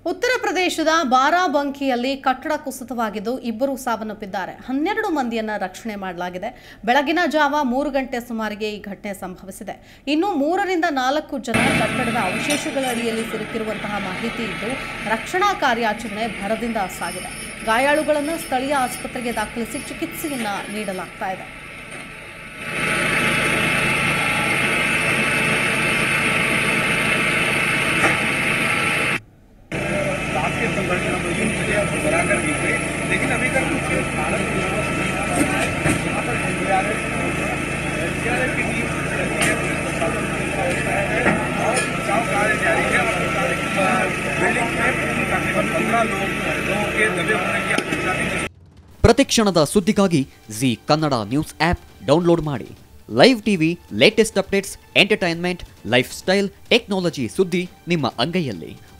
ಉತ್ತರ ಪ್ರದೇಶದ ಬಾರಾಬಂಕಿಯಲ್ಲಿ ಕಟ್ಟಡ ಕುಸಿತವಾಗಿದ್ದು ಇಬ್ಬರು ಸಾವನ್ನಪ್ಪಿದ್ದಾರೆ ಹನ್ನೆರಡು ಮಂದಿಯನ್ನ ರಕ್ಷಣೆ ಮಾಡಲಾಗಿದೆ ಬೆಳಗಿನ ಜಾವ ಮೂರು ಗಂಟೆ ಸುಮಾರಿಗೆ ಈ ಘಟನೆ ಸಂಭವಿಸಿದೆ ಇನ್ನು ಮೂರರಿಂದ ನಾಲ್ಕು ಜನ ಕಟ್ಟಡದ ಅವಶೇಷಗಳ ಅಡಿಯಲ್ಲಿ ಸಿಲುಕಿರುವಂತಹ ಮಾಹಿತಿ ಇದ್ದು ರಕ್ಷಣಾ ಕಾರ್ಯಾಚರಣೆ ಭರದಿಂದ ಸಾಗಿದೆ ಗಾಯಾಳುಗಳನ್ನು ಸ್ಥಳೀಯ ಆಸ್ಪತ್ರೆಗೆ ದಾಖಲಿಸಿ ಚಿಕಿತ್ಸೆಯನ್ನ ನೀಡಲಾಗ್ತಾ ಇದೆ आपके संगठन हम लोग मुझे आपको बना कर दी गई लेकिन अभी तक कुछ भारत यहाँ पर एनडीआरएफ एनडीआरएफ की टीम रहती है पुलिस प्रशासन का होता है और बचाव कार्य जारी है और बता दें कि बिल्डिंग में तकरीबन पंद्रह लोग लोगों के दबे होने की आशंका भी ಪ್ರತಿಕ್ಷಣದ ಸುದ್ದಿಗಾಗಿ Zee Kannada news app download ಮಾಡಿ live TV latest updates entertainment lifestyle technology ಸುದ್ದಿ ನಿಮ್ಮ ಅಂಗೈಯಲ್ಲಿ